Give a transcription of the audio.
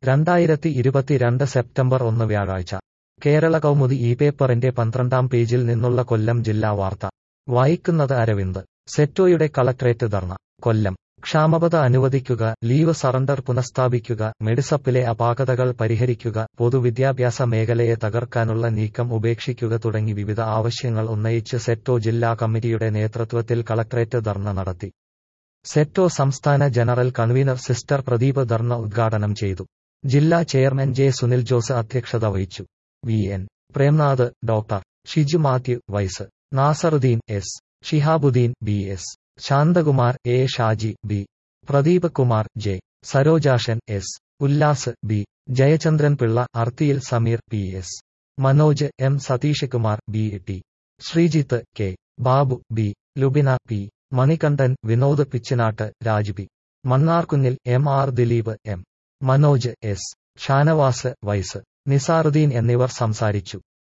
രണ്ടായിരത്തി ഇരുപത്തിരണ്ട് സെപ്റ്റംബർ ഒന്ന് വ്യാഴാഴ്ച കേരള കൗമുദി ഈ പേപ്പറിന്റെ പന്ത്രണ്ടാം പേജിൽ നിന്നുള്ള കൊല്ലം ജില്ലാ വാർത്ത വായിക്കുന്നത് അരവിന്ദ് സെറ്റോയുടെ കളക്ട്രേറ്റ് ധർണ കൊല്ലം ക്ഷാമബത അനുവദിക്കുക ലീവ് സറണ്ടർ പുനഃസ്ഥാപിക്കുക മെഡിസപ്പിലെ അപാകതകൾ പരിഹരിക്കുക പൊതുവിദ്യാഭ്യാസ മേഖലയെ തകർക്കാനുള്ള നീക്കം ഉപേക്ഷിക്കുക തുടങ്ങി വിവിധ ആവശ്യങ്ങൾ ഉന്നയിച്ച് സെറ്റോ ജില്ലാ കമ്മിറ്റിയുടെ നേതൃത്വത്തിൽ കളക്ട്രേറ്റ് ധർണ നടത്തി സെറ്റോ സംസ്ഥാന general convener sister Pradeep dharna ഉദ്ഘാടനം ചെയ്തു ജില്ലാ ചെയർമാൻ ജെ സുനിൽ ജോസ് അധ്യക്ഷത വഹിച്ചു V N Premnath doctor Shiju Mathew vice Nasaruddin S Shihabuddin B S Santhakumar A Shaji B Pradeep Kumar J Sarojashan S Ullas B Jayachandran Pillai അർത്തിയിൽ Sameer P S Manoj M Satheesh Kumar B T Sreejith K Babu B Lubina P Manikandan Vinod Pichinattu Raj B Mannarkunnil M R Dileep M Manoj S Shanavas vice Nizaruddin എന്നിവർ സംസാരിച്ചു